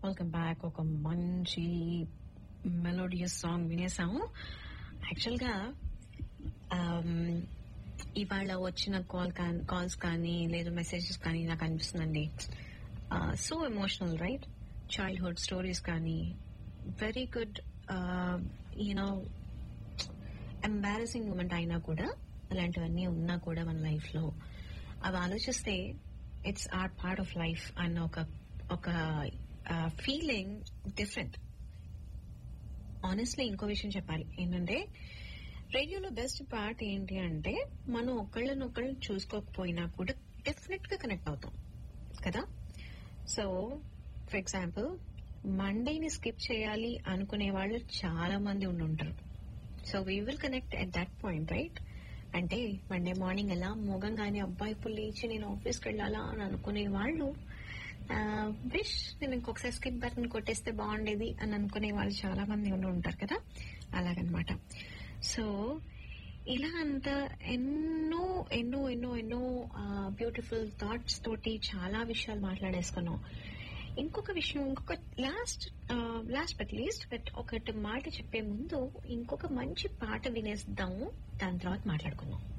welcome back ఒక మంచి melodious song వినేసాము actual గా ఇవాళ వచ్చిన కాల్ కాల్స్ కానీ లేదా మెసేజెస్ కానీ నాకు అనిపిస్తుందండి so emotional right childhood stories కానీ very good you know embarrassing moment అయినా కూడా అలాంటివన్నీ ఉన్నా కూడా మన లైఫ్ లో అవి ఆలోచిస్తే it's are part of life అన్న ఒక ఒక ఫీలింగ్ డిఫరెంట్ ఆనెస్ట్లీ ఇంకో విషయం చెప్పాలి ఏంటంటే రేడియోలో బెస్ట్ పార్ట్ ఏంటి అంటే మనం ఒకళ్ళనొకళ్ళు చూసుకోకపోయినా కూడా డెఫినెట్ గా కనెక్ట్ అవుతాం కదా సో ఫర్ ఎగ్జాంపుల్ మండేని స్కిప్ చేయాలి అనుకునే వాళ్ళు చాలా మంది ఉండి ఉంటారు so we will connect at that point right అంటే మండే మార్నింగ్ ఎలా మోగంగానే అబ్బాయి ఇప్పుడు లేచి నేను ఆఫీస్కి వెళ్ళాలా అని అనుకునే వాళ్ళు విష్ నేను ఇంకొకసారి స్కిప్ బటన్ కొట్టేస్తే బాగుండేది అని అనుకునే వాళ్ళు చాలా మంది ఉండి ఉంటారు కదా అలాగనమాట సో ఇలా అంత ఎన్నో ఎన్నో ఎన్నో ఎన్నో బ్యూటిఫుల్ థాట్స్ తోటి చాలా విషయాలు మాట్లాడేసుకున్నాం ఇంకొక విషయం ఇంకొక last last but least but ఒకటి మాట చెప్పే ముందు ఇంకొక మంచి పాట వినేద్దాము దాని తర్వాత మాట్లాడుకుందాం